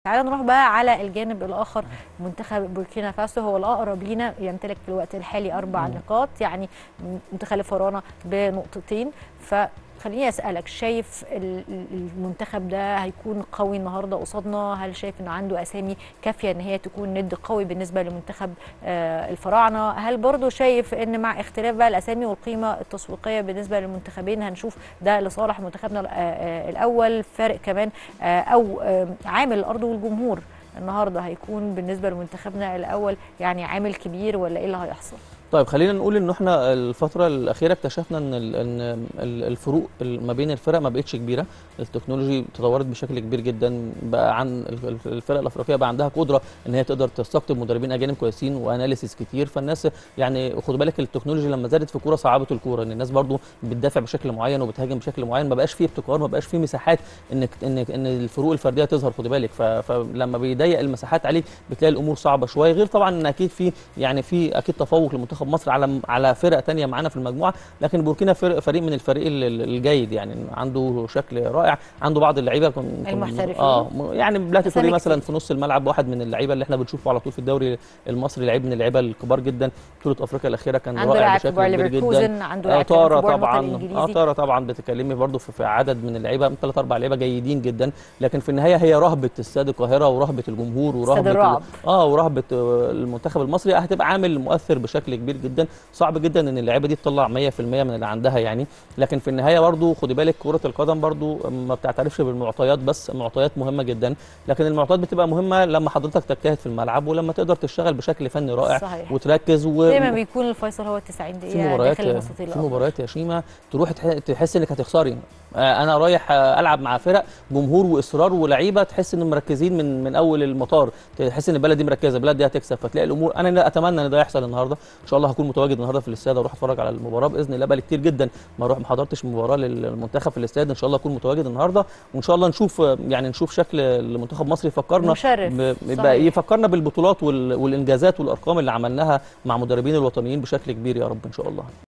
تعالى نروح بقى على الجانب الاخر منتخب بوركينا فاسو هو الاقرب لينا يمتلك في الوقت الحالي اربع نقاط يعني منتخب الفراعنه بنقطتين ف خليني اسالك شايف ال- ال- المنتخب ده هيكون قوي النهارده قصادنا هل شايف ان عنده اسامي كافيه ان هي تكون ند قوي بالنسبه لمنتخب آه، الفراعنه هل برضو شايف ان مع اختلاف بقى الاسامي والقيمه التسويقيه بالنسبه للمنتخبين هنشوف ده لصالح منتخبنا ال- آه، آه، الاول فارق كمان آه، او آه، عامل الارض والجمهور النهارده هيكون بالنسبه لمنتخبنا الاول يعني عامل كبير ولا ايه اللي هيحصل طيب خلينا نقول ان احنا الفتره الاخيره اكتشفنا ان ال- ان ال- الفروق ال- ما بين الفرق ما بقتش كبيره التكنولوجي تطورت بشكل كبير جدا بقى عن ال- ال- الفرق الافريقيه بقى عندها قدره ان هي تقدر تستقطب مدربين اجانب كويسين واناليسيس كتير فالناس يعني خد بالك التكنولوجي لما زادت في الكوره صعبت الكوره ان الناس برضو بتدافع بشكل معين وبتهاجم بشكل معين ما بقاش فيه ابتكار ما بقاش فيه مساحات انك انك ان الفروق الفرديه تظهر خد بالك ف- فلما بيضيق المساحات عليك بتلاقي الامور صعبه شويه غير طبعا ان اكيد في يعني في اكيد تفوق لمنتخب مصر على على فرق تانية معانا في المجموعه لكن بوركينا فرق فريق من الفريق ال- ال- الجيد يعني عنده شكل رائع عنده بعض اللعيبه كن كن- المحترفين. اه م- يعني بلاتي أسامي توري مثلا كتير. في نص الملعب واحد من اللعيبه اللي احنا بنشوفه على طول في الدوري المصري لعيب من اللعيبه الكبار جدا بطوله افريقيا الاخيره كان عنده رائع لاعب في بشكل باير كبير جدا ليفركوزن عنده آه لاعب طارا في بورنموث طبعا اه الانجليزي طارا طبعا بتكلمي برضو في في عدد من اللعيبه ثلاث اربع لعيبه جيدين جدا لكن في النهايه هي رهبه استاد القاهره ورهبه الجمهور ورهبه الرعب. اه ورهبه آه، المنتخب المصري هتبقى عامل مؤثر بشكل كبير جدا صعب جدا ان اللعيبه دي تطلع 100% من اللي عندها يعني لكن في النهايه برضو خدي بالك كره القدم برضو ما بتعترفش بالمعطيات بس معطيات مهمه جدا لكن المعطيات بتبقى مهمه لما حضرتك تجتهد في الملعب ولما تقدر تشتغل بشكل فني رائع صحيح. وتركز و... دايما بيكون الفيصل هو 90 في دقيقه مباريات داخل المستطيل في الأبيض. مباريات يا شيماء تروح تح- تحس انك هتخسري آه، انا رايح آه، العب مع فرق جمهور واصرار ولاعيبه تحس ان مركزين من من اول المطار تحس ان البلد دي مركزه البلد دي هتكسب فتلاقي الامور انا اتمنى ان ده يحصل النهارده ان شاء الله هكون متواجد النهارده في الاستاد واروح اتفرج على المباراه باذن الله بقالي كتير جدا ما اروح ما حضرتش مباراه للمنتخب في الاستاد ان شاء الله اكون متواجد النهارده وان شاء الله نشوف آه، يعني نشوف شكل المنتخب مصر يفكرنا مشرف. ب- صحيح. يبقى يفكرنا بالبطولات وال- والانجازات والارقام اللي عملناها مع مدربين الوطنيين بشكل كبير يا رب ان شاء الله